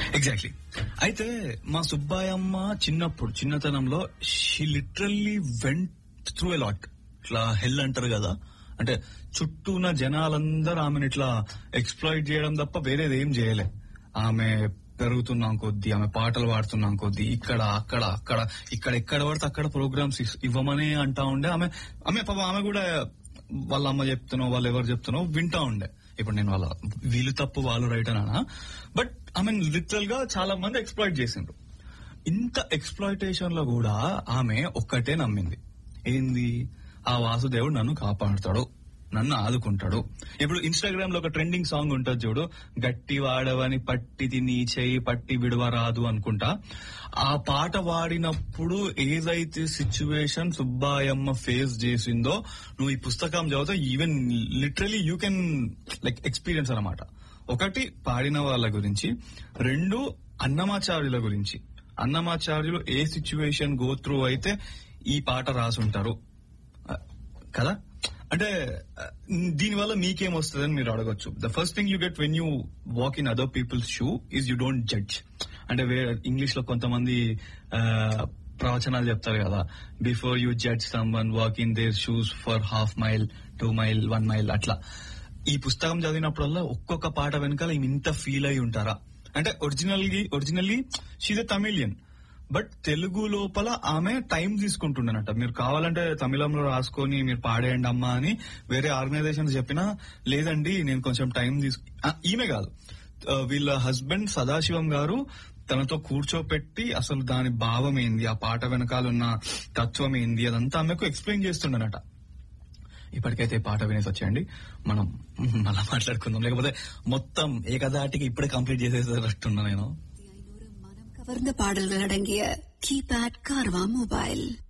exactly అయితే మా సుబ్బాయమ్మ చిన్నప్పుడు చిన్నతనంలో she literally went through a lot ఇట్లా హెల్ అంటారు కదా అంటే చుట్టూ ఉన్న జనాలందరూ ఆమెను ఇట్లా ఎక్స్ప్లాయిట్ చేయడం తప్ప వేరేది ఏం చేయలే ఆమె పెరుగుతున్నాం కొద్దీ ఆమె పాటలు పాడుతున్నాం కొద్దీ ఇక్కడ అక్కడ అక్కడ ఇక్కడ ఎక్కడ పడితే అక్కడ ప్రోగ్రామ్స్ ఇవ్వమని అంటా ఉండే ఆమె ఆమె పాపం ఆమె కూడా వాళ్ళ అమ్మ చెప్తున్నావు వాళ్ళు ఎవరు చెప్తున్నావు వింటా ఉండే ఇప్పుడు నేను వాళ్ళ వీళ్ళు తప్పు వాళ్ళు రైట్ అనా బట్ ఐ మీన్ లిటరల్ గా చాలా మంది ఎక్స్ప్లాయిట్ చేసిండ్రు ఇంత ఎక్స్ప్లాయిటేషన్ లో కూడా ఆమె ఒక్కటే నమ్మింది ఏంది ఆ వాసుదేవుడు నన్ను కాపాడుతాడు నన్ను ఆదుకుంటాడు ఇప్పుడు ఇన్స్టాగ్రామ్ లో ఒక ట్రెండింగ్ సాంగ్ ఉంటుంది చూడు గట్టి వాడవని పట్టి తిని చేయి పట్టి విడవరాదు అనుకుంటా ఆ పాట వాడినప్పుడు ఏదైతే సిచ్యువేషన్ సుబ్బాయమ్మ ఫేస్ చేసిందో నువ్వు ఈ పుస్తకం చదివితే even literally you can like experience అనమాట ఒకటి పాడిన వాళ్ళ గురించి రెండు అన్నమాచార్యుల గురించి అన్నమాచార్యులు ఏ సిచ్యువేషన్ గో త్రూ అయితే ఈ పాట రాసుంటారు కదా అంటే దీనివల్ల మీకేం వస్తుందని మీరు అడగొచ్చు the first thing you get when you walk in other people's shoe is you don't judge అంటే ఇంగ్లీష్ లో కొంతమంది ఆ, ప్రవచనాలు చెప్తారు కదా before you judge someone walk in their shoes for half mile two mile one mile అట్లా ఈ పుస్తకం చదివినప్పుడల్లా ఒక్కొక్క పాట వెనకాల ఈమె ఇంత ఫీల్ అయి ఉంటారా అంటే original originally she's a Tamilian but Telugu లోపల ఆమె టైం తీసుకుంటుండనట మీరు కావాలంటే తమిళంలో రాసుకొని మీరు పాడేయండి అమ్మా అని వేరే ఆర్గనైజేషన్స్ చెప్పినా లేదండి నేను కొంచెం టైం తీసుకు ఆ, ఈమె కాదు ఆ, వీళ్ళ హస్బెండ్ సదాశివం గారు తనతో కూర్చోపెట్టి అసలు దాని భావం ఏంది ఆ పాట వెనకాల ఉన్న తత్వం ఏంది అదంతా ఆమెకు ఎక్స్ప్లెయిన్ చేస్తుండనట ఇప్పటికైతే ఈ పాట వినేసి వచ్చేయండి మనం మళ్ళా మాట్లాడుకుందాం లేకపోతే మొత్తం ఏకదాటికి ఇప్పుడే కంప్లీట్ చేసేసేటట్టున్నా నేను மனம் கவர்ந்த பாடல்கள் அடங்கிய கீபேட் கார்வா மொபைல்